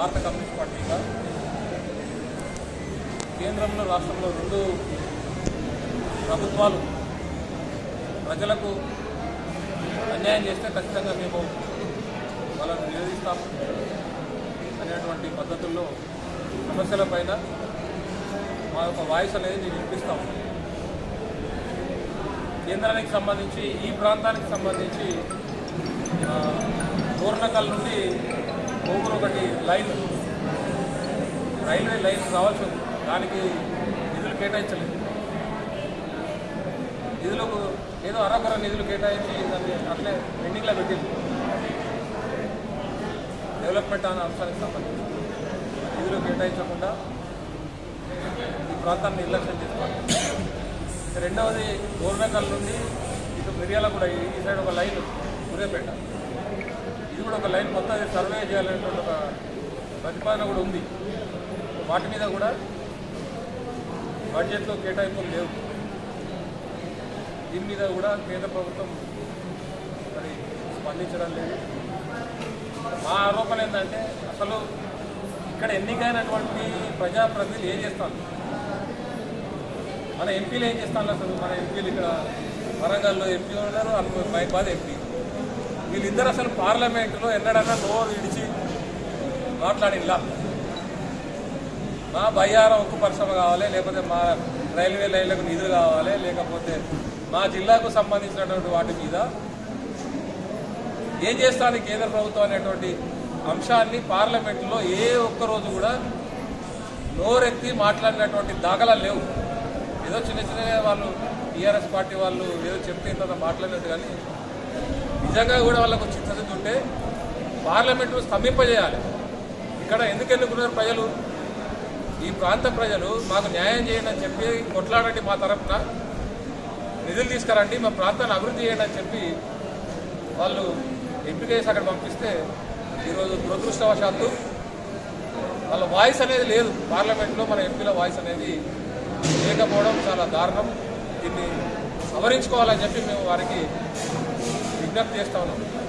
భారత కమ్యూనిస్ట్ పార్టీగా కేంద్రంలో రాష్ట్రంలో రెండు ప్రభుత్వాలు ప్రజలకు అన్యాయం చేస్తే ఖచ్చితంగా మేము వాళ్ళను నిలదీస్తాం అనేటువంటి పద్ధతుల్లో సమస్యలపైన మా యొక్క వాయిస్ అనేది నేను వినిపిస్తాం కేంద్రానికి సంబంధించి ఈ ప్రాంతానికి సంబంధించి ఆ, పూర్ణకల్ నుండి కోవూరు ఒకటి లైన్ రైల్వే లైన్ రావాల్సి ఉంది దానికి నిధులు కేటాయించలేదు నిధులకు ఏదో అరకొర నిధులు కేటాయించి దాన్ని అట్లే పెండింగ్లో పెట్టింది డెవలప్మెంట్ అనే అంశానికి సంబంధించి నిధులు కేటాయించకుండా ఈ ప్రాంతాన్ని నిర్లక్ష్యం చేసుకోవాలి రెండవది గోర్నకల్ నుండి ఇటు మిర్యాల కూడా ఈ ఈ సైడ్ ఒక లైన్ సూర్యాపేట ఇది కూడా ఒక లైన్ మొత్తం అది సర్వే చేయాలనేటువంటి ఒక ప్రతిపాదన కూడా ఉంది వాటి మీద కూడా బడ్జెట్లో కేటాయింపులు లేవు దీని మీద కూడా కేంద్ర ప్రభుత్వం మరి స్పందించడం లేదు మా ఆరోపణ ఏంటంటే అసలు ఇక్కడ ఎన్నికైనటువంటి ప్రజాప్రతినిధులు ఏం చేస్తారు మన ఎంపీలు ఏం చేస్తాను అసలు మన ఎంపీలు ఇక్కడ వరంగల్లో ఎంపీ ఉన్నారు అను మైబాద్ ఎంపీ వీళ్ళిద్దరు అసలు పార్లమెంటులో ఎన్నడన్నా నోరు ఇడిచి మాట్లాడిలా మా బయ్యారం ఉక్కు పరిశ్రమ కావాలి లేకపోతే మా రైల్వే లైన్లకు నిధులు కావాలి లేకపోతే మా జిల్లాకు సంబంధించినటువంటి వాటి మీద ఏం చేస్తాను కేంద్ర ప్రభుత్వం అనేటువంటి అంశాన్ని పార్లమెంట్లో ఏ ఒక్క రోజు కూడా నోరెత్తి మాట్లాడినటువంటి దాఖలాలు లేవు ఏదో చిన్న చిన్నగా వాళ్ళు టీఆర్ఎస్ పార్టీ వాళ్ళు ఏదో చెప్తే ఇంత మాట్లాడినట్టు కానీ నిజంగా కూడా వాళ్ళకు చిత్తశుద్ధి ఉంటే పార్లమెంటు స్తంభింపజేయాలి ఇక్కడ ఎందుకు ఎన్నుకున్నారు ప్రజలు ఈ ప్రాంత ప్రజలు మాకు న్యాయం చేయండి అని చెప్పి కొట్లాడండి మా తరఫున నిధులు తీసుకురండి మా ప్రాంతాన్ని అభివృద్ధి చేయండి అని చెప్పి వాళ్ళు ఎంపిక చేసి అక్కడ పంపిస్తే ఈరోజు దురదృష్టవశాత్తు వాళ్ళ వాయిస్ అనేది లేదు పార్లమెంట్లో మన ఎంపీల వాయిస్ అనేది లేకపోవడం చాలా దారుణం దీన్ని సవరించుకోవాలని చెప్పి మేము వారికి విజ్ఞప్తి చేస్తా ఉన్నాం